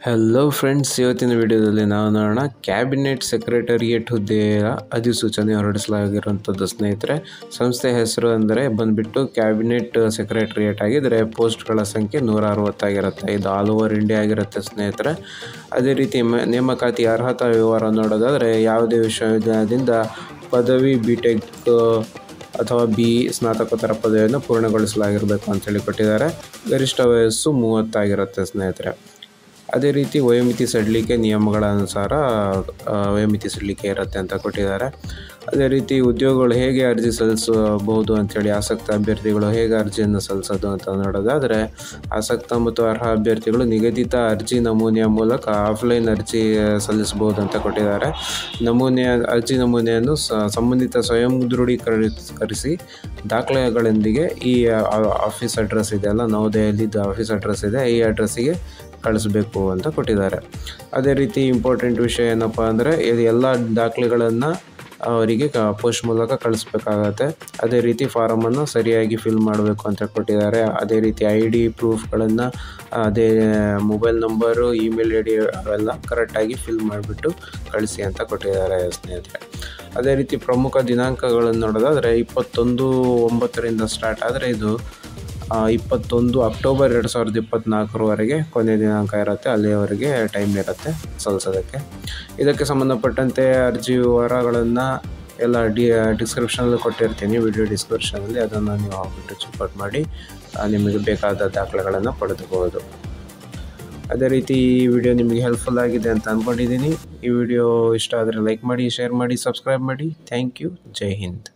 hello friends ಇವತ್ತಿನ ವಿಡಿಯೋದಲ್ಲಿ ನಾವು ನೋಡೋಣ ಕ್ಯಾಬಿನೆಟ್ ಸೆಕ್ರೆಟರಿಯೇಟ್ ಹುದ್ದೆಯ ಅಧಿಸೂಚನೆ ಹೊರಡಿಸಲಾಗಿರುವಂಥದ್ದು ಸ್ನೇಹಿತರೆ ಸಂಸ್ಥೆ ಹೆಸರು ಅಂದರೆ ಬಂದುಬಿಟ್ಟು ಕ್ಯಾಬಿನೆಟ್ ಸೆಕ್ರೆಟರಿಯೇಟ್ ಆಗಿದ್ದರೆ ಪೋಸ್ಟ್ಗಳ ಸಂಖ್ಯೆ ನೂರ ಅರವತ್ತಾಗಿರುತ್ತೆ ಇದು ಆಲ್ ಓವರ್ ಇಂಡಿಯಾ ಆಗಿರುತ್ತೆ ಸ್ನೇಹಿತರೆ ಅದೇ ರೀತಿ ಮ- ನೇಮಕಾತಿ ಅರ್ಹತಾ ವಿವರ ನೋಡೋದಾದರೆ ಯಾವುದೇ ವಿಶ್ವವಿದ್ಯಾಲಯದಿಂದ ಪದವಿ ಬಿ ಟೆಕ್ ಅಥವಾ ಬಿ ಸ್ನಾತಕೋತ್ತರ ಪದವಿಯನ್ನು ಪೂರ್ಣಗೊಳಿಸಲಾಗಿರಬೇಕು ಅಂತೇಳಿ ಕೊಟ್ಟಿದ್ದಾರೆ ಗರಿಷ್ಠ ವಯಸ್ಸು ಮೂವತ್ತಾಗಿರುತ್ತೆ ಸ್ನೇಹಿತರೆ ಅದೇ ರೀತಿ ವಯೋಮಿತಿ ಸಡಿಲಿಕೆ ನಿಯಮಗಳ ಅನುಸಾರ ಆ, ವಯೋಮಿತಿ ಸಡಿಲಿಕೆ ಇರುತ್ತೆ ಅಂತ ಕೊಟ್ಟಿದ್ದಾರೆ ಅದೇ ರೀತಿ ಉದ್ಯೋಗಗಳು ಹೇಗೆ ಅರ್ಜಿ ಸಲ್ಲಿಸಬಹುದು ಅಂತೇಳಿ ಆಸಕ್ತ ಅಭ್ಯರ್ಥಿಗಳು ಹೇಗೆ ಅರ್ಜಿಯನ್ನು ಸಲ್ಲಿಸೋದು ಅಂತ ನೋಡೋದಾದರೆ ಆಸಕ್ತ ಮತ್ತು ಅರ್ಹ ಅಭ್ಯರ್ಥಿಗಳು ನಿಗದಿತ ಅರ್ಜಿ ನಮೂನೆಯ ಮೂಲಕ ಆಫ್ಲೈನ್ ಅರ್ಜಿ ಸಲ್ಲಿಸಬಹುದು ಅಂತ ಕೊಟ್ಟಿದ್ದಾರೆ ನಮೂನೆಯ ಅರ್ಜಿ ನಮೂನೆಯನ್ನು ಸ- ಸಂಬಂಧಿತ ಸ್ವಯಂ ದೃಢೀಕರಿಸಿ ದಾಖಲೆಗಳೊಂದಿಗೆ ಈ ಆ- ಆಫೀಸ್ ಅಡ್ರೆಸ್ ಇದೆ ಅಲ್ಲ ನವದೆಹಲಿದು ಆಫೀಸ್ ಅಡ್ರೆಸ್ ಇದೆ ಈ ಅಡ್ರೆಸ್ಸಿಗೆ ಕಳಿಸ್ಬೇಕು ಅಂತ ಕೊಟ್ಟಿದ್ದಾರೆ ಅದೇ ರೀತಿ ಇಂಪಾರ್ಟೆಂಟ್ ವಿಷಯ ಏನಪ್ಪ ಅಂದರೆ ಇದು ಎಲ್ಲ ದಾಖಲೆಗಳನ್ನು ಅವರಿಗೆ ಕ ಪೋಸ್ಟ್ ಮೂಲಕ ಕಳಿಸ್ಬೇಕಾಗತ್ತೆ ಅದೇ ರೀತಿ ಫಾರಮನ್ನು ಸರಿಯಾಗಿ ಫಿಲ್ ಮಾಡಬೇಕು ಅಂತ ಕೊಟ್ಟಿದ್ದಾರೆ ಅದೇ ರೀತಿ ಐ ಡಿ ಪ್ರೂಫ್ಗಳನ್ನು ಅದೇ mobile number email I D ಅವೆಲ್ಲ ಕರೆಕ್ಟಾಗಿ ಫಿಲ್ ಮಾಡಿಬಿಟ್ಟು ಕಳಿಸಿ ಅಂತ ಕೊಟ್ಟಿದ್ದಾರೆ ಸ್ನೇಹಿತರೆ ಅದೇ ರೀತಿ ಪ್ರಮುಖ ದಿನಾಂಕಗಳನ್ನು ನೋಡೋದಾದರೆ ಇಪ್ಪತ್ತೊಂದು ಒಂಬತ್ತರಿಂದ ಸ್ಟಾರ್ಟ್ ಆದರೆ ಇದು ಆ, ಇಪ್ಪತ್ತೊಂದು ಅಕ್ಟೋಬರ್ ಎರಡು ಸಾವಿರದ ಇಪ್ಪತ್ತ್ನಾಲ್ಕರವರೆಗೆ ಕೊನೆಯ ದಿನಾಂಕ ಇರುತ್ತೆ ಅಲ್ಲಿಯವರೆಗೆ ಟೈಮ್ ಇರುತ್ತೆ ಸಲ್ಲಿಸೋದಕ್ಕೆ ಇದಕ್ಕೆ ಸಂಬಂಧಪಟ್ಟಂತೆ ಅರ್ಜಿ ವಿವರಗಳನ್ನು ಎಲ್ಲ ಡಿ ಡಿಸ್ಕ್ರಿಪ್ಷನಲ್ಲಿ ಕೊಟ್ಟಿರ್ತೀನಿ ವಿಡಿಯೋ ಡಿಸ್ಕ್ರಿಪ್ಷನಲ್ಲಿ ಅದನ್ನು ನೀವು ಹೋಗ್ಬಿಟ್ಟು ಚೆಕ್ಔಟ್ ಮಾಡಿ ಆ, ನಿಮಗೆ ಬೇಕಾದ ದಾಖಲೆಗಳನ್ನು ಪಡೆದುಕೋಬೋದು ಅದೇ ರೀತಿ ಈ ವಿಡಿಯೋ ನಿಮಗೆ ಹೆಲ್ಪ್ಫುಲ್ ಆಗಿದೆ ಅಂತ ಅಂದ್ಕೊಂಡಿದ್ದೀನಿ ಈ ವಿಡಿಯೋ ಇಷ್ಟ ಆದರೆ ಲೈಕ್ ಮಾಡಿ ಶೇರ್ ಮಾಡಿ ಸಬ್ಸ್ಕ್ರೈಬ್ ಮಾಡಿ ಥ್ಯಾಂಕ್ ಯು ಜೈ ಹಿಂದ್